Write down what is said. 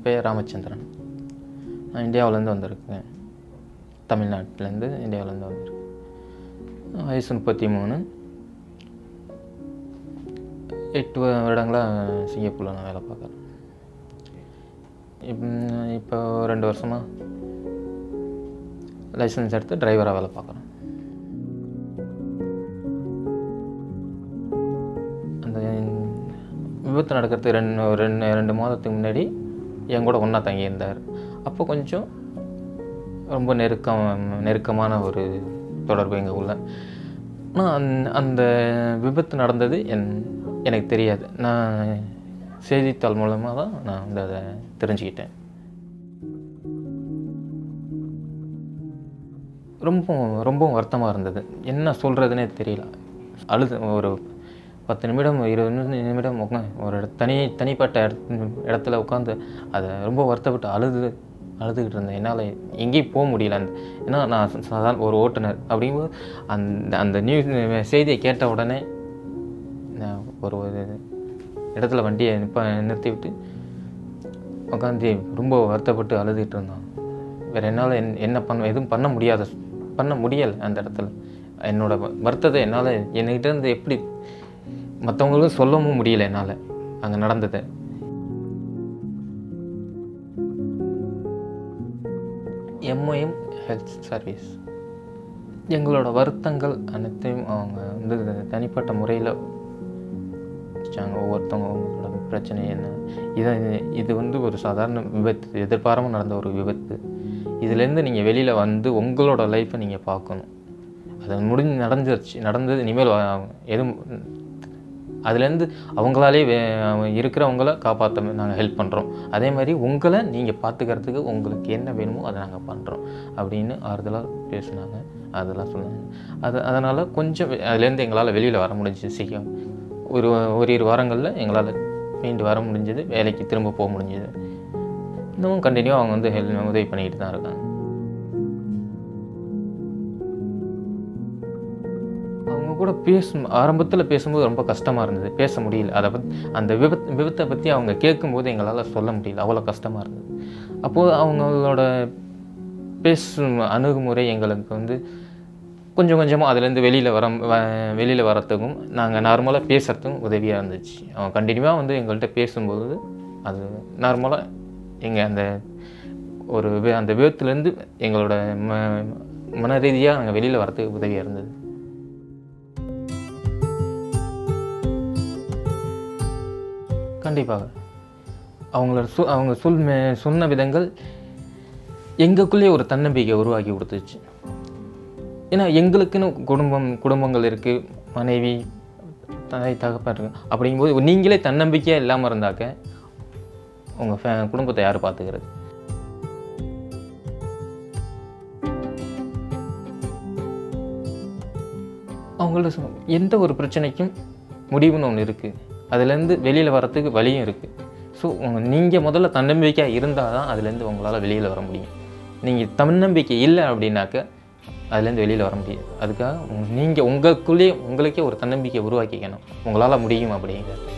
பெயர் ராமச்சந்திரன் நான் இந்தியாவிலேருந்து வந்திருக்கேன் தமிழ்நாட்டிலேருந்து இந்தியாவிலேருந்து வந்திருக்கேன் வயசு முப்பத்தி மூணு எட்டு வருடங்களாக சிங்கப்பூரில் நான் வேலை பார்க்குறேன் இப் இப்போ ரெண்டு வருஷமாக லைசன்ஸ் எடுத்து டிரைவராக வேலை பார்க்குறேன் அந்த விபத்து நடக்கிறதுக்கு ரெண்டு ஒரு ரெண்டு ரெண்டு மாதத்துக்கு முன்னாடி என் கூட ஒன்றா தங்கியிருந்தார் அப்போ கொஞ்சம் ரொம்ப நெருக்கம் நெருக்கமான ஒரு தொடர்பு எங்கள் உள்ள ஆனால் அந் அந்த விபத்து நடந்தது என் எனக்கு தெரியாது நான் செய்தித்தாள் மூலமாக தான் நான் வந்து அதை தெரிஞ்சுக்கிட்டேன் ரொம்ப ரொம்ப வருத்தமாக இருந்தது என்ன சொல்கிறதுனே தெரியல அழுது ஒரு பத்து நிமிடம் இருபது நிமிடம் நிமிடம் உட்கா ஒரு இட- தனி தனிப்பட்ட இடத்து இடத்துல உட்காந்து அதை ரொம்ப வருத்தப்பட்டு அழுது அழுதுகிட்டு இருந்தேன் என்னால் எங்கேயும் போக முடியல அந்த ஏன்னா நான் சா- சாதாரண ஒரு ஓட்டுநர் அப்படிங்கும்போது அந்த அந்த நியூஸ் செய்தியை கேட்ட உடனே நான் ஒரு ஒரு இடத்துல வண்டியை நிப்ப நிறுத்தி விட்டு உட்காந்து ரொம்ப வருத்தப்பட்டு அழுதுகிட்டு இருந்தோம் வேறு என்னால் என் என்ன பண்ண எதுவும் பண்ண முடியாத பண்ண முடியலை அந்த இடத்துல என்னோட வ- வருத்தத்தை என்னால் என்கிட்ட இருந்து எப்படி மற்றவங்களுக்கும் சொல்லவும் முடியல என்னால் அங்கே நடந்ததை எம்ஓஎம் ஹெல்த் சர்வீஸ் எங்களோட வருத்தங்கள் அனைத்தையும் அவங்க வந்து தனிப்பட்ட முறையில் வச்சாங்க ஒவ்வொருத்தவங்க அவங்களோட பிரச்சனை என்ன இதை இது வந்து ஒரு சாதாரண விபத்து எதிர்பாராமல் நடந்த ஒரு விபத்து இதுலேருந்து நீங்கள் வெளியில் வந்து உங்களோட லைஃப்பை நீங்கள் பார்க்கணும் அது முடிஞ்சு நடந்துருச்சு நடந்தது இனிமேல் வ- எதுவும் அதுலேருந்து அவங்களாலே வே- இருக்கிறவங்கள காப்பாற்ற நாங்கள் ஹெல்ப் பண்ணுறோம் அதே மாதிரி உங்களை நீங்கள் பார்த்துக்கிறதுக்கு உங்களுக்கு என்ன வேணுமோ அதை நாங்கள் பண்ணுறோம் அப்படின்னு ஆறுதலாக பேசுனாங்க அதெல்லாம் சொன்னாங்க அது அதனால் கொஞ்சம் வெ- அதுலேருந்து எங்களால் வெளியில் வர முடிஞ்சுது சீக்கிரம் ஒரு ஓரிரு வாரங்களில் எங்களால் மீண்டு வர முடிஞ்சது வேலைக்கு திரும்ப போக முடிஞ்சது இன்னமும் கண்டினியூவாக அவங்க வந்து ஹெல்ப் உதவி பண்ணிக்கிட்டு தான் இருக்காங்க அவங்க கூட பேசும் ஆரம்பத்தில் பேசும்போது ரொம்ப கஷ்டமாக இருந்தது பேச முடியல அதை பற்றி அந்த விபத் விபத்தை பற்றி அவங்க கேட்கும்போது எங்களால் சொல்ல முடியல அவ்வளோ கஷ்டமாக இருந்தது அப்போது அவங்களோட பேசும் அணுகுமுறை எங்களுக்கு வந்து கொஞ்சம் கொஞ்சமாக அதுலேருந்து வெளியில் வர வெளியில் வரத்துக்கும் நாங்கள் நார்மலாக பேசுகிறதுக்கும் உதவியாக இருந்துச்சு அவங்க கண்டினியூவாக வந்து எங்கள்கிட்ட பேசும்போது அது நார்மலாக எங்கள் அந்த ஒரு வி- அந்த விபத்துலேருந்து எங்களோட ம மன ரீதியாக நாங்கள் வெளியில் வரத்துக்கு உதவியாக இருந்தது கண்டிப்பாக அவங்களோட சொ அவங்க சொல் மே- சொன்ன விதங்கள் எங்களுக்குள்ளே ஒரு தன்னம்பிக்கை உருவாக்கி கொடுத்துச்சு ஏன்னா எங்களுக்குன்னு குடும்பம் குடும்பங்கள் இருக்குது மனைவி தாய் தகப்பன் இருக்கு அப்படிங்கும்போது நீங்களே தன்னம்பிக்கையாக இல்லாமல் இருந்தாக்க உங்கள் ஃபே குடும்பத்தை யார் பார்த்துக்கிறது அவங்களோட சொ- எந்த ஒரு பிரச்சனைக்கும் முடிவுன்னு ஒன்று இருக்குது அதுலேருந்து வெளியில் வரத்துக்கு வழியும் இருக்குது ஸோ நீங்கள் முதல்ல தன்னம்பிக்கையாக இருந்தால் தான் அதுலேருந்து உங்களால் வெளியில் வர முடியும் நீங்கள் தன்னம்பிக்கை இல்லை அப்படின்னாக்க அதுலேருந்து வெளியில் வர முடியாது அதுக்காக நீங்கள் உங்களுக்குள்ளேயே உங்களுக்கே ஒரு தன்னம்பிக்கை உருவாக்கிக்கணும் உங்களால் முடியும் அப்படிங்கிறது